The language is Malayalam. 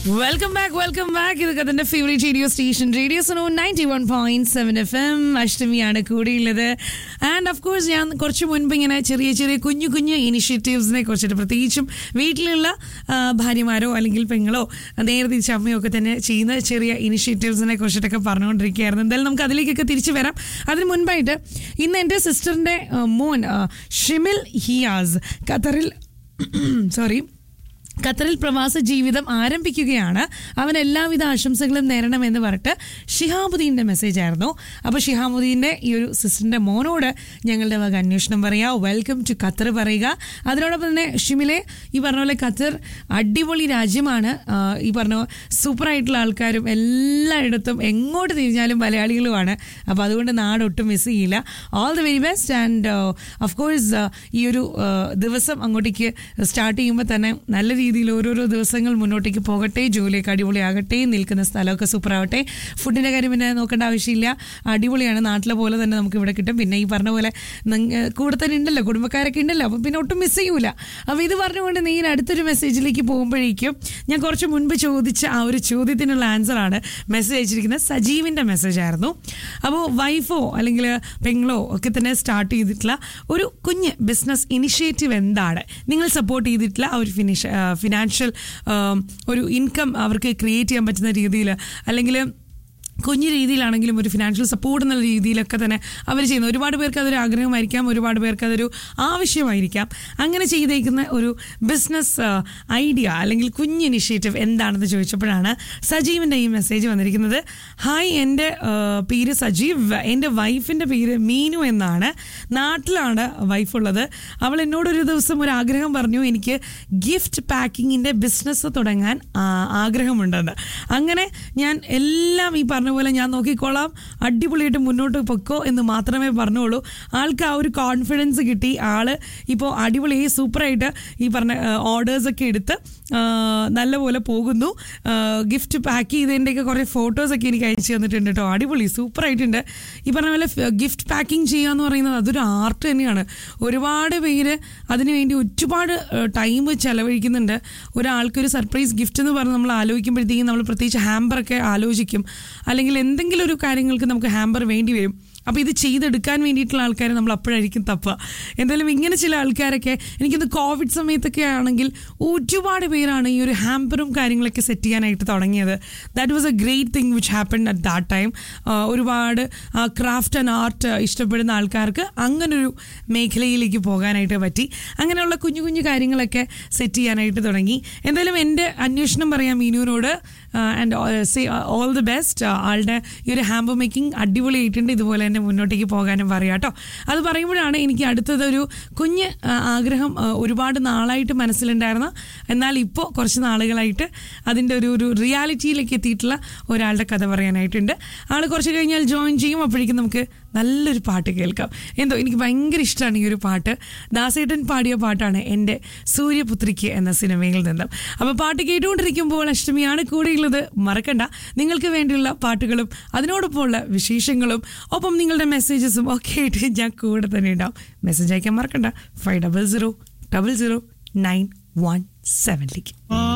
വെൽക്കം ബാക്ക് വെൽക്കം ബാക്ക് ഇത് കഥന്റെ favourite radio station radio so ninety one point seven F M അഷ്ടമിയാണ് കൂടിയുള്ളത് ആൻഡ് ഓഫ് കോഴ്സ് ഞാൻ കുറച്ച് മുൻപ് ഇങ്ങനെ ചെറിയ ചെറിയ കുഞ്ഞു കുഞ്ഞു ഇനിഷ്യേറ്റീവ്സിനെ കുറിച്ചിട്ട് പ്രത്യേകിച്ചും വീട്ടിലുള്ള ആ, ഭാര്യമാരോ അല്ലെങ്കിൽ പെങ്ങളോ നേരെ തിരിച്ച് അമ്മയോ ഒക്കെ തന്നെ ചെയ്യുന്ന ചെറിയ ഇനിഷ്യേറ്റീവ്സിനെ കുറിച്ചിട്ടൊക്കെ പറഞ്ഞുകൊണ്ടിരിക്കുകയായിരുന്നു എന്തായാലും നമുക്ക് അതിലേക്കൊക്കെ തിരിച്ചു വരാം അതിന് മുൻപായിട്ട് ഇന്ന് എൻ്റെ സിസ്റ്ററിൻ്റെ മോൻ ആ, ഷിമിൽ ഹിയാസ് ഖത്തറിൽ സോറി ഖത്തറിൽ പ്രവാസ ജീവിതം ആരംഭിക്കുകയാണ് അവൻ എല്ലാവിധ ആശംസകളും നേരണമെന്ന് പറഞ്ഞിട്ട് ഷിഹാബുദ്ദീൻ്റെ മെസ്സേജ് ആയിരുന്നു അപ്പോൾ ഷിഹാബുദ്ദീൻ്റെ ഈ ഒരു സിസ്റ്ററിൻ്റെ മോനോട് ഞങ്ങളുടെ വക അന്വേഷണം പറയുക വെൽക്കം ടു ഖത്തർ പറയുക അതിനോടൊപ്പം തന്നെ ഷിമിലെ ഈ പറഞ്ഞ പോലെ ഖത്തർ അടിപൊളി രാജ്യമാണ് ആ, ഈ പറഞ്ഞ സൂപ്പറായിട്ടുള്ള ആൾക്കാരും എല്ലായിടത്തും എങ്ങോട്ട് തിരിഞ്ഞാലും മലയാളികളുമാണ് അപ്പോൾ അതുകൊണ്ട് നാട് ഒട്ടും മിസ് ചെയ്യില്ല all the very best and of course ഈ ഒരു ആ, ദിവസം അങ്ങോട്ടേക്ക് സ്റ്റാർട്ട് ചെയ്യുമ്പോൾ തന്നെ നല്ല രീതിയിൽ ഓരോരോ ദിവസങ്ങൾ മുന്നോട്ടേക്ക് പോകട്ടെ ജോലിയൊക്കെ അടിപൊളിയാകട്ടെ നിൽക്കുന്ന സ്ഥലമൊക്കെ സൂപ്പർ ആവട്ടെ ഫുഡിൻ്റെ കാര്യം പിന്നെ നോക്കേണ്ട ആവശ്യമില്ല അടിപൊളിയാണ് നാട്ടിലെ പോലെ തന്നെ നമുക്ക് ഇവിടെ കിട്ടും പിന്നെ ഈ പറഞ്ഞ പോലെ നിങ്ങ- കൂടെ തന്നെ ഉണ്ടല്ലോ കുടുംബക്കാരൊക്കെ ഉണ്ടല്ലോ അപ്പം പിന്നെ ഒട്ടും മിസ് ചെയ്യൂല അപ്പോൾ ഇത് പറഞ്ഞുകൊണ്ട് നീ അടുത്തൊരു മെസ്സേജിലേക്ക് പോകുമ്പോഴേക്കും ഞാൻ കുറച്ച് മുൻപ് ചോദിച്ച ആ ഒരു ചോദ്യത്തിനുള്ള ആൻസറാണ് മെസ്സേജ് അയച്ചിരിക്കുന്നത് സജീവിൻ്റെ മെസ്സേജ് ആയിരുന്നു അപ്പോൾ വൈഫോ അല്ലെങ്കിൽ പെങ്ങളോ ഒക്കെ തന്നെ സ്റ്റാർട്ട് ചെയ്തിട്ടുള്ള ഒരു കുഞ്ഞ് ബിസിനസ് ഇനിഷ്യേറ്റീവ് എന്താണ് നിങ്ങൾ സപ്പോർട്ട് ചെയ്തിട്ടുള്ള ആ ഒരു ഫിനിഷ് ഫിനാൻഷ്യൽ ഒരു ഇൻകം അവർക്ക് ക്രിയേറ്റ് ചെയ്യാൻ പറ്റുന്ന രീതിയിൽ അല്ലെങ്കിൽ കുഞ്ഞു രീതിയിലാണെങ്കിലും ഒരു ഫിനാൻഷ്യൽ സപ്പോർട്ട് എന്നുള്ള രീതിയിലൊക്കെ തന്നെ അവർ ചെയ്യുന്ന ഒരുപാട് പേർക്ക് അതൊരു ആഗ്രഹമായിരിക്കാം ഒരുപാട് പേർക്ക് അതൊരു ആവശ്യമായിരിക്കാം അങ്ങനെ ചെയ്തേക്കുന്ന ഒരു ബിസിനസ് ഐഡിയ അല്ലെങ്കിൽ കുഞ്ഞ് ഇനിഷ്യേറ്റീവ് എന്താണെന്ന് ചോദിച്ചപ്പോഴാണ് സജീവിൻ്റെ ഈ മെസ്സേജ് വന്നിരിക്കുന്നത് ഹായ് എൻ്റെ ആ, പേര് സജീവ് എൻ്റെ വൈഫിൻ്റെ പേര് മീനു എന്നാണ് നാട്ടിലാണ് വൈഫുള്ളത് അവൾ എന്നോടൊരു ദിവസം ഒരു ആഗ്രഹം പറഞ്ഞു എനിക്ക് ഗിഫ്റ്റ് പാക്കിങ്ങിൻ്റെ ബിസിനസ് തുടങ്ങാൻ ആ, ആഗ്രഹമുണ്ടെന്ന് അങ്ങനെ ഞാൻ എല്ലാം ഈ പറഞ്ഞ പോലെ ഞാൻ നോക്കിക്കോളാം അടിപൊളിയായിട്ട് മുന്നോട്ട് പൊക്കോ എന്ന് മാത്രമേ പറഞ്ഞുള്ളൂ ആൾക്ക് ആ ഒരു കോൺഫിഡൻസ് കിട്ടി ആള് ഇപ്പോൾ അടിപൊളിയായി സൂപ്പറായിട്ട് ഈ പറഞ്ഞ ഓർഡേഴ്സ് ഒക്കെ എടുത്ത് ആ, നല്ലപോലെ പോകുന്നു ഗിഫ്റ്റ് പാക്ക് ചെയ്തതിൻ്റെയൊക്കെ കുറേ ഫോട്ടോസൊക്കെ എനിക്ക് അയച്ചു തന്നിട്ടുണ്ട് കേട്ടോ അടിപൊളി സൂപ്പറായിട്ടുണ്ട് ഈ പറഞ്ഞ പോലെ ഗിഫ്റ്റ് പാക്കിംഗ് ചെയ്യുക എന്ന് പറയുന്നത് അതൊരു ആർട്ട് തന്നെയാണ് ഒരുപാട് പേര് അതിനുവേണ്ടി ഒരുപാട് ടൈം ചെലവഴിക്കുന്നുണ്ട് ഒരാൾക്കൊരു സർപ്രൈസ് ഗിഫ്റ്റ് എന്ന് പറഞ്ഞ് നമ്മൾ ആലോചിക്കുമ്പോഴത്തേക്കും നമ്മൾ പ്രത്യേകിച്ച് ഹാമ്പറൊക്കെ ആലോചിക്കും അല്ലെങ്കിൽ എന്തെങ്കിലും ഒരു കാര്യങ്ങൾക്ക് നമുക്ക് ഹാമ്പർ വേണ്ടി വരും അപ്പോൾ ഇത് ചെയ്തെടുക്കാൻ വേണ്ടിയിട്ടുള്ള ആൾക്കാരെ നമ്മൾ അപ്പോഴായിരിക്കും തപ്പുക എന്തായാലും ഇങ്ങനെ ചില ആൾക്കാരൊക്കെ എനിക്കിന്ന് കോവിഡ് സമയത്തൊക്കെ ആണെങ്കിൽ ഒരുപാട് പേരാണ് ഈ ഒരു ഹാമ്പറും കാര്യങ്ങളൊക്കെ സെറ്റ് ചെയ്യാനായിട്ട് തുടങ്ങിയത് that was a great thing which happen at that time ഒരുപാട് ക്രാഫ്റ്റ് ആൻഡ് ആർട്ട് ഇഷ്ടപ്പെടുന്ന ആൾക്കാർക്ക് അങ്ങനൊരു മേഖലയിലേക്ക് പോകാനായിട്ട് പറ്റി അങ്ങനെയുള്ള കുഞ്ഞു കുഞ്ഞു കാര്യങ്ങളൊക്കെ സെറ്റ് ചെയ്യാനായിട്ട് തുടങ്ങി എന്തായാലും എൻ്റെ അന്വേഷണം പറയാം മീനുവിനോട് and say all the best ആളുടെ ഈ ഒരു ഹാമ്പർ മേക്കിംഗ് അടിപൊളിയായിട്ടുണ്ട് ഇതുപോലെ തന്നെ മുന്നോട്ടേക്ക് പോകാനും പറയാം കേട്ടോ അത് പറയുമ്പോഴാണ് എനിക്ക് അടുത്തതൊരു കുഞ്ഞ് ആ, ആഗ്രഹം ആ, ഒരുപാട് നാളായിട്ട് മനസ്സിലുണ്ടായിരുന്ന എന്നാൽ ഇപ്പോൾ കുറച്ച് നാളുകളായിട്ട് അതിൻ്റെ ഒരു ഒരു റിയാലിറ്റിയിലേക്ക് എത്തിയിട്ടുള്ള ഒരാളുടെ കഥ പറയാനായിട്ടുണ്ട് ആൾ കുറച്ച് കഴിഞ്ഞാൽ ജോയിൻ ചെയ്യും അപ്പോഴേക്കും നമുക്ക് നല്ലൊരു പാട്ട് കേൾക്കാം എന്തോ എനിക്ക് ഭയങ്കര ഇഷ്ടമാണ് ഈ ഒരു പാട്ട് ദാസേട്ടൻ പാടിയ പാട്ടാണ് എൻ്റെ സൂര്യപുത്രിക്ക് എന്ന സിനിമയിൽ നിന്നും അപ്പോൾ പാട്ട് കേട്ടുകൊണ്ടിരിക്കുമ്പോൾ അഷ്ടമിയാണ് കൂടെയുള്ളത് മറക്കണ്ട നിങ്ങൾക്ക് വേണ്ടിയുള്ള പാട്ടുകളും അതിനോടൊപ്പമുള്ള വിശേഷങ്ങളും ഒപ്പം നിങ്ങളുടെ മെസ്സേജസും ഒക്കെ ആയിട്ട് ഞാൻ കൂടെ തന്നെ ഉണ്ടാവും മെസ്സേജ് അയക്കാൻ മറക്കണ്ട five double zero double zero nine one സെവനിലേക്ക്